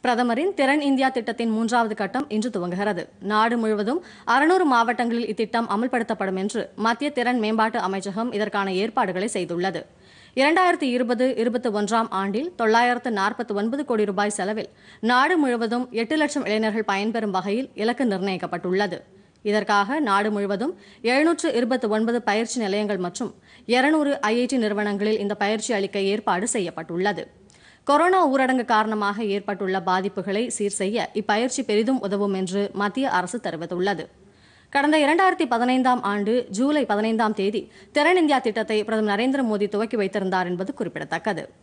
பிரதமரின் திறன் இந்தியா திட்டத்தின் மூன்றாவது கட்டம் இன்று துவங்குகிறது நாடு முழுவதும் அறுநூறு மாவட்டங்களில் இத்திட்டம் அமல்படுத்தப்படும் என்று மத்திய திறன் மேம்பாட்டு அமைச்சகம் இதற்கான ஏற்பாடுகளை செய்துள்ளது இரண்டாயிரத்தி இருபது இருபத்தி ஒன்றாம் ஆண்டில் தொள்ளாயிரத்து நாற்பத்தி ஒன்பது கோடி ரூபாய் செலவில் நாடு முழுவதும் எட்டு லட்சம் இளைஞர்கள் பயன்பெறும் வகையில் இலக்கு நிர்ணயிக்கப்பட்டுள்ளது இதற்காக நாடு முழுவதும் எழுநூற்று இருபத்தி ஒன்பது பயிற்சி நிலையங்கள் மற்றும் இருநூறு ஐஐடி நிறுவனங்களில் இந்த பயிற்சி அளிக்க ஏற்பாடு செய்யப்பட்டுள்ளது கொரோனா ஊரடங்கு காரணமாக ஏற்பட்டுள்ள பாதிப்புகளை சீர் செய்ய இப்பயிற்சி பெரிதும் உதவும் என்று மத்திய அரசு தெரிவித்துள்ளது கடந்த இரண்டாயிரத்தி பதினைந்தாம் ஆண்டு ஜூலை பதினைந்தாம் தேதி திறன் இந்தியா திட்டத்தை பிரதமர் நரேந்திர மோடி துவக்கி வைத்திருந்தார் என்பது குறிப்பிடத்தக்கது